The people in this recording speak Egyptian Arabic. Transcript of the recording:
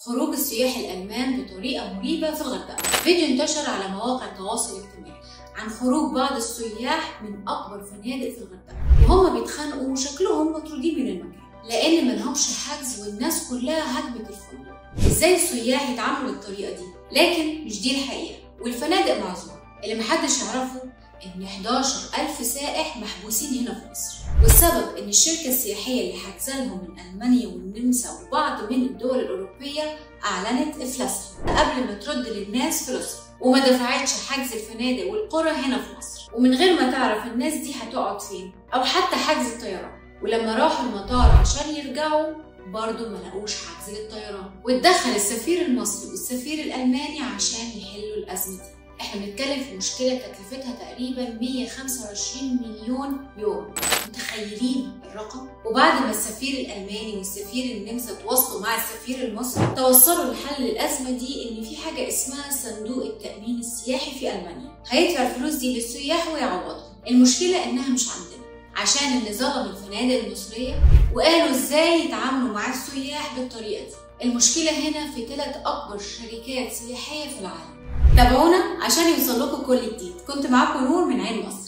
خروج السياح الألمان بطريقة مريبة في الغردقة فيديو انتشر على مواقع التواصل الاجتماعي عن خروج بعض السياح من أكبر فنادق في الغردقة وهم بيتخانقوا وشكلهم مطرودين من المكان لأن ملهمش حجز والناس كلها هجمت الفندق ازاي السياح يتعاملوا بالطريقة دي لكن مش دي الحقيقة والفنادق معذورة اللي محدش يعرفه إن 11000 سائح محبوسين هنا في مصر والسبب إن الشركة السياحية اللي حاجزة لهم من ألمانيا والنمسا وبعض من الدول الأوروبية أعلنت إفلاسها قبل ما ترد للناس فلوسها وما دفعتش حجز الفنادق والقرى هنا في مصر ومن غير ما تعرف الناس دي هتقعد فين أو حتى حجز الطيران ولما راحوا المطار عشان يرجعوا برضه ما لقوش حجز للطيران واتدخل السفير المصري والسفير الألماني عشان يحلوا الأزمة دي احنا بنتكلم في مشكلة تكلفتها تقريبا 125 مليون يورو متخيلين الرقم؟ وبعد ما السفير الألماني والسفير النمسا تواصلوا مع السفير المصري توصلوا لحل الأزمة دي إن في حاجة اسمها صندوق التأمين السياحي في ألمانيا هيدفع الفلوس دي للسياح ويعوضهم المشكلة إنها مش عندنا عشان اللي ظلم الفنادق المصرية وقالوا ازاي يتعاملوا مع السياح بالطريقة دي المشكلة هنا في ثلاث أكبر شركات سياحية في العالم تابعونا عشان يوصل لكم كل جديد كنت معاكم نور من عين مصر